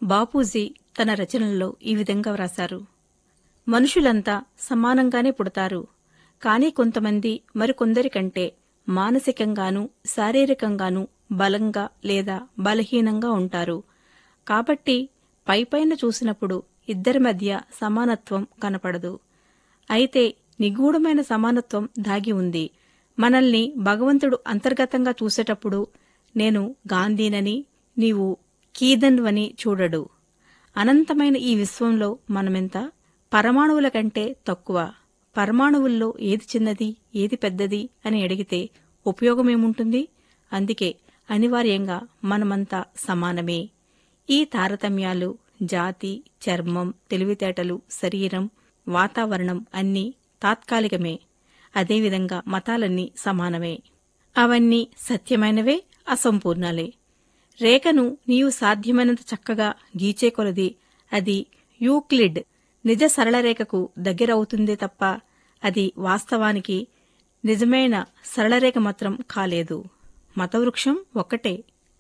బాపూజీ తన రచనల్లో ఈ విధంగా వ్రాశారు మనుషులంతా సమానంగానే పుడతారు కానీ కొంతమంది మరికొందరికంటే మానసికంగానూ శారీరకంగానూ బలంగా లేదా బలహీనంగా ఉంటారు కాబట్టి పైపైన చూసినప్పుడు ఇద్దరి మధ్య సమానత్వం కనపడదు అయితే నిగూఢమైన సమానత్వం దాగి ఉంది మనల్ని భగవంతుడు అంతర్గతంగా చూసేటప్పుడు నేను గాంధీనని నీవు కీదన్వని చూడడు అనంతమైన ఈ విశ్వంలో మనమెంత పరమాణువుల కంటే తక్కువ పరమాణువుల్లో ఏది చిన్నది ఏది పెద్దది అని అడిగితే ఉపయోగమేముంటుంది అందుకే అనివార్యంగా మనమంతా సమానమే ఈ తారతమ్యాలు జాతి చర్మం తెలివితేటలు శరీరం వాతావరణం అన్నీ తాత్కాలికమే అదేవిధంగా మతాలన్నీ సమానమే అవన్నీ సత్యమైనవే అసంపూర్ణాలే రేఖను నీవు సాధ్యమైనంత చక్కగా గీచే కొలది అది యూక్లిడ్ నిజ సరళరేఖకు దగ్గరవుతుందే తప్ప అది వాస్తవానికి నిజమైన సరళరేఖ మాత్రం కాలేదు మతవృక్షం ఒక్కటే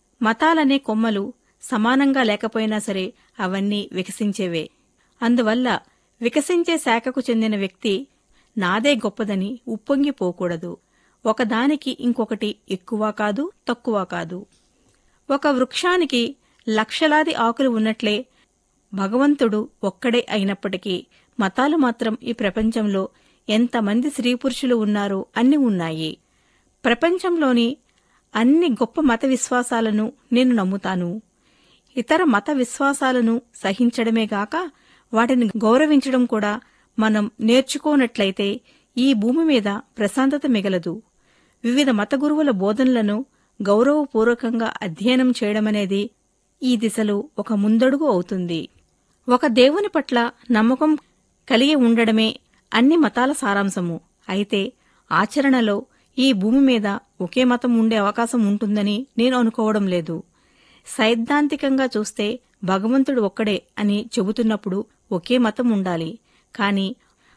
మతాలనే కొమ్మలు సమానంగా లేకపోయినా సరే అవన్నీ వికసించేవే అందువల్ల వికసించే శాఖకు చెందిన వ్యక్తి నాదే గొప్పదని ఉప్పొంగిపోకూడదు ఒకదానికి ఇంకొకటి ఎక్కువ కాదు తక్కువ కాదు ఒక వృక్షానికి లక్షలాది ఆకులు ఉన్నట్లే భగవంతుడు ఒక్కడే అయినప్పటికీ మతాలు మాత్రం ఈ ప్రపంచంలో ఎంతమంది స్త్రీ పురుషులు ఉన్నారో అన్ని ఉన్నాయి ప్రపంచంలోని అన్ని గొప్ప మత విశ్వాసాలను నేను నమ్ముతాను ఇతర మత విశ్వాసాలను సహించడమేగాక వాటిని గౌరవించడం కూడా మనం నేర్చుకోనట్లయితే ఈ భూమి మీద ప్రశాంతత మిగలదు వివిధ మత గురువుల బోధనలను గౌరవపూర్వకంగా అధ్యయనం చేయడమనేది ఈ దిశలో ఒక ముందడుగు అవుతుంది ఒక దేవుని పట్ల నమ్మకం కలిగి ఉండడమే అన్ని మతాల సారాంశము అయితే ఆచరణలో ఈ భూమి మీద ఒకే మతం ఉండే అవకాశం ఉంటుందని నేను అనుకోవడం లేదు సైద్ధాంతికంగా చూస్తే భగవంతుడు ఒక్కడే అని చెబుతున్నప్పుడు ఒకే మతం ఉండాలి కాని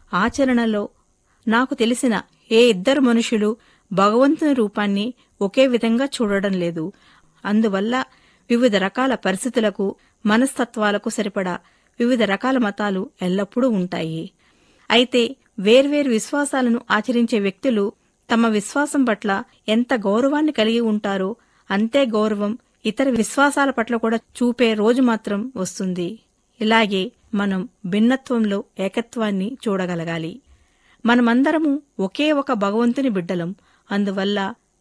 ఆచరణలో నాకు తెలిసిన ఏ ఇద్దరు మనుషులు భగవంతుని రూపాన్ని ఒకే విధంగా చూడడం లేదు అందువల్ల వివిధ రకాల పరిస్థితులకు మనస్తత్వాలకు సరిపడా వివిధ రకాల మతాలు ఎల్లప్పుడూ ఉంటాయి అయితే వేర్వేరు విశ్వాసాలను ఆచరించే వ్యక్తులు తమ విశ్వాసం పట్ల ఎంత గౌరవాన్ని కలిగి ఉంటారో అంతే గౌరవం ఇతర విశ్వాసాల పట్ల కూడా చూపే రోజు మాత్రం వస్తుంది ఇలాగే మనం భిన్నత్వంలో ఏకత్వాన్ని చూడగలగాలి మనమందరము ఒకే ఒక భగవంతుని బిడ్డలం అందువల్ల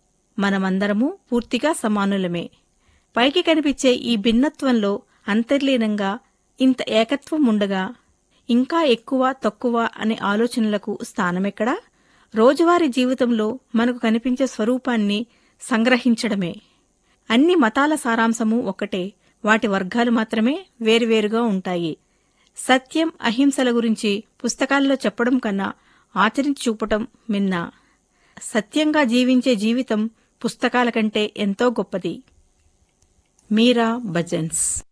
మనమందరము పూర్తిగా సమానులమే పైకి కనిపించే ఈ భిన్నత్వంలో అంతర్లీనంగా ఇంత ఏకత్వం ఉండగా ఇంకా ఎక్కువ తక్కువ అనే ఆలోచనలకు స్థానమెక్కడా రోజువారీ జీవితంలో మనకు కనిపించే స్వరూపాన్ని సంగ్రహించడమే అన్ని మతాల సారాంశము ఒక్కటే వాటి వర్గాలు మాత్రమే వేరువేరుగా ఉంటాయి సత్యం అహింసల గురించి పుస్తకాల్లో చెప్పడం కన్నా ఆచరించి చూపటం మిన్న సత్యంగా జీవించే జీవితం పుస్తకాల కంటే ఎంతో గొప్పది మీరా భజన్స్